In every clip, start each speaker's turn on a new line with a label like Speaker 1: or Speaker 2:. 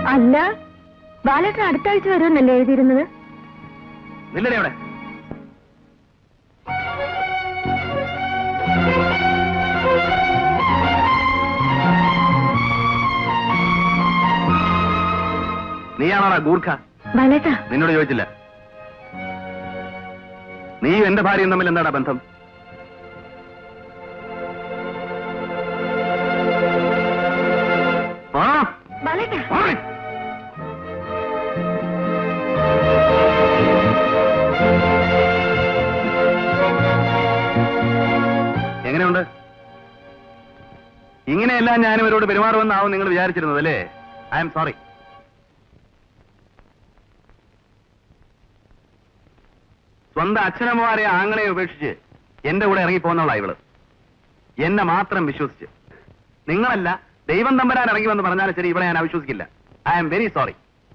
Speaker 1: അല്ല ബാലേട്ടൻ അടുത്ത ആഴ്ച വരുമെന്നല്ലേ എഴുതിയിരുന്നത്
Speaker 2: നില്ലടേ അവിടെ നീയാണോടാ ഗൂർഖ
Speaker 1: ബാലേട്ടാ
Speaker 2: നിന്നോട് ചോദിച്ചില്ല നീയും എന്റെ ഭാര്യയും തമ്മിൽ എന്താടാ ബന്ധം ആ
Speaker 1: ബാലേട്ടാ
Speaker 2: ഓടി. എങ്ങനെയുണ്ട് ഇങ്ങനെയെല്ലാം ഞാൻ ഇവരോട് പെരുമാറുമെന്നാവും നിങ്ങൾ വിചാരിച്ചിരുന്നത് അല്ലേ ഐ എം സോറി സ്വന്തം അച്ഛനമ്മമാരെ ആങ്ങളെ ഉപേക്ഷിച്ച് എന്റെ കൂടെ ഇറങ്ങി പോകുന്നവളാ ഇവള് എന്നെ മാത്രം വിശ്വസിച്ച് നിങ്ങളല്ല ദൈവം തമ്പരാൻ ഇറങ്ങി വന്ന് പറഞ്ഞാലും ശരി ഇവിടെ ഞാൻ അവിശ്വസിക്കില്ല ഐ ആം വെരി സോറി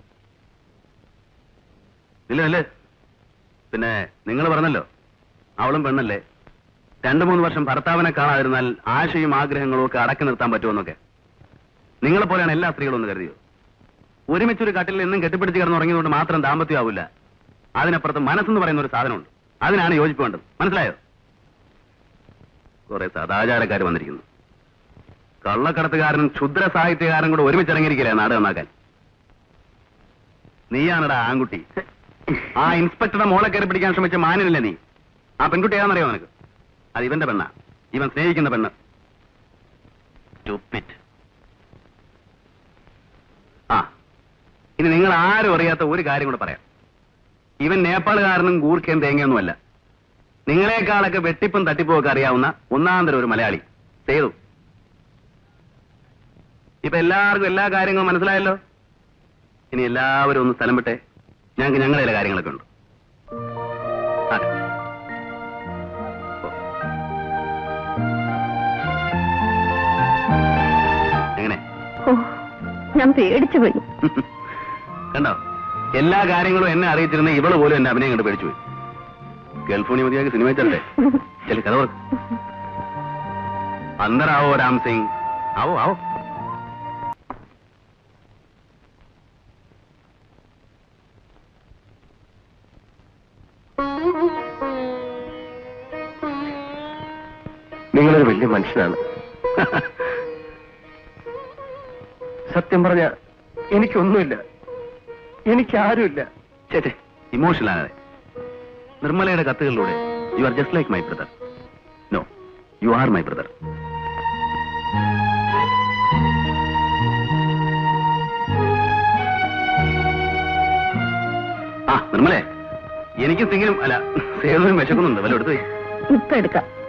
Speaker 2: ഇല്ല ഇല്ല പിന്നെ നിങ്ങൾ പറഞ്ഞല്ലോ അവളും പെണ്ണല്ലേ രണ്ടു മൂന്ന് വർഷം ഭർത്താവിനെ കാണാതിരുന്നാൽ ആശയും ആഗ്രഹങ്ങളും ഒക്കെ അടക്കി നിർത്താൻ പറ്റുമെന്നൊക്കെ നിങ്ങളെ പോലെയാണ് എല്ലാ സ്ത്രീകളും ഒന്ന് കരുതിയോ ഒരുമിച്ചൊരു കട്ടിൽ എന്നും കെട്ടിപ്പിടിച്ച് കിടന്നുറങ്ങിയതുകൊണ്ട് മാത്രം ദാമ്പത്യമാവില്ല അതിനപ്പുറത്ത് മനസ്സെന്ന് പറയുന്ന ഒരു സാധനമുണ്ട് അതിനാണ് യോജിപ്പ് വേണ്ടത് മനസ്സിലായോ കുറെ സദാചാരക്കാർ വന്നിരിക്കുന്നു കള്ളക്കടത്തുകാരനും ക്ഷുദ്ര സാഹിത്യകാരനും കൂടെ ഒരുമിച്ചിറങ്ങിയിരിക്കില്ലേ നാട് നന്നാക്കാൻ നീയാണടാ ആൺകുട്ടി ആ ഇൻസ്പെക്ടറുടെ മോളെ കയറി പിടിക്കാൻ ശ്രമിച്ച മാനിനല്ലേ നീ ആ പെൺകുട്ടി ഏതാണെന്നറിയോ നിനക്ക് അത് ഇവന്റെ പെണ്ണാ ഇവൻ സ്നേഹിക്കുന്ന പെണ്ണ് Stupid. ആ ഇനി നിങ്ങൾ ആരും അറിയാത്ത ഒരു കാര്യം കൂടെ പറയാം ഇവൻ നേപ്പാളുകാരനും ഗൂർഖയും തേങ്ങയൊന്നുമല്ല നിങ്ങളെക്കാളൊക്കെ വെട്ടിപ്പും തട്ടിപ്പും ഒക്കെ അറിയാവുന്ന ഒന്നാന്തരം ഒരു മലയാളി ചെയ്തു ഇപ്പൊ എല്ലാവർക്കും എല്ലാ കാര്യങ്ങളും മനസ്സിലായല്ലോ ഇനി എല്ലാവരും ഒന്ന് സ്ഥലം വിട്ടെ ഞങ്ങൾക്ക് ഞങ്ങളുടെ ചില കാര്യങ്ങളൊക്കെ ഉണ്ട് അതെ ഓ. എങ്ങനെ
Speaker 1: ഓ ഞാൻ പേടിച്ചു പോയി
Speaker 2: കണ്ടോ എല്ലാ കാര്യങ്ങളും എന്നെ അറിയിച്ചിരുന്ന ഇവള് പോലും എന്നെ അഭിനയം കണ്ട് പേടിച്ചു പോയി ഗൾഫോണി മതിയാക്കി സിനിമ ചെല്ലേ ചില കഥ ഓർക്ക് അന്തരാവോ രാം സിംഗ് ആവോ ആവോ
Speaker 3: നിങ്ങളൊരു വലിയ മനുഷ്യനാണ് സത്യം പറഞ്ഞ എനിക്കൊന്നുമില്ല എനിക്കാരുമില്ല
Speaker 2: ചേച്ചേ ഇമോഷണൽ ആകാതെ നിർമ്മലയുടെ കത്തുകളിലൂടെ you are just like my brother no you are my brother ആ നിർമ്മലേ എനിക്ക് എന്തെങ്കിലും അല്ല സേവനം വിശക്കുന്നുണ്ട് വല്ല എടുത്ത്
Speaker 1: ഇപ്പൊ എടുക്കാം